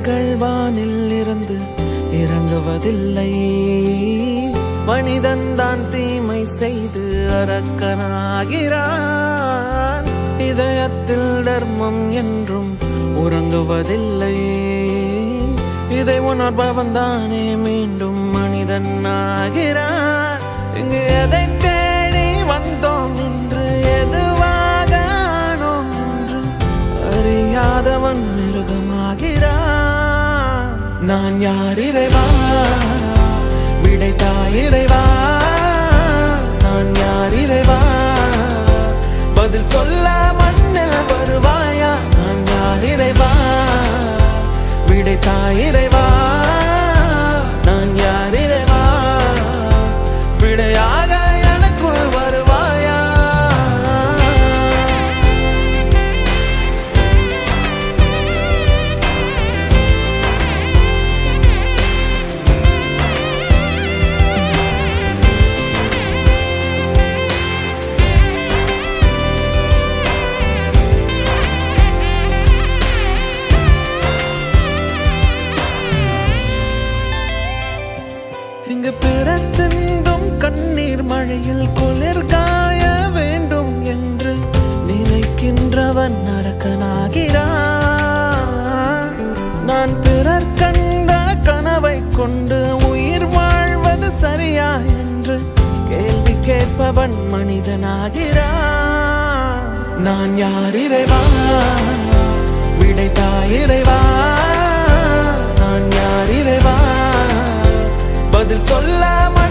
கதிர்கள் வானில் இருந்து இறங்குவதில்லை மனிதன் தான் தீமை செய்து அரக்கனாகிறான் இதயத்தில் தர்மம் என்றும் உறங்குவதில்லை இதை உணர்பவன் தானே மீண்டும் மனிதன் ஆகிறான் இங்கு எதை தேடி வந்தோம் என்று எதுவாக ஆனோம் என்று அறியாதவன் மிருகமாகிறான் நான் யார் இறைவா விடைத்தாய் இறைவா நான் யார் இறைவா பதில் சொல்ல மண்ணில் வருவாயா நான் யார் இறைவா விடைத்தாய் இறைவா நான் யார் இறைவா விடையாக எனக்குள் வருவாயா இங்கு பிறர் சிந்தும் கண்ணீர் மழையில் குளிர் காய வேண்டும் என்று நினைக்கின்றவன் நரக்கனாகிறான் நான் பிறர் கண்ட கனவை கொண்டு உயிர் வாழ்வது சரியா என்று கேள்வி கேட்பவன் மனிதனாகிறான் நான் யார் இறைவா விடைத்தாய் இறைவா நான் யார் இறைவா பதில் சொல்ல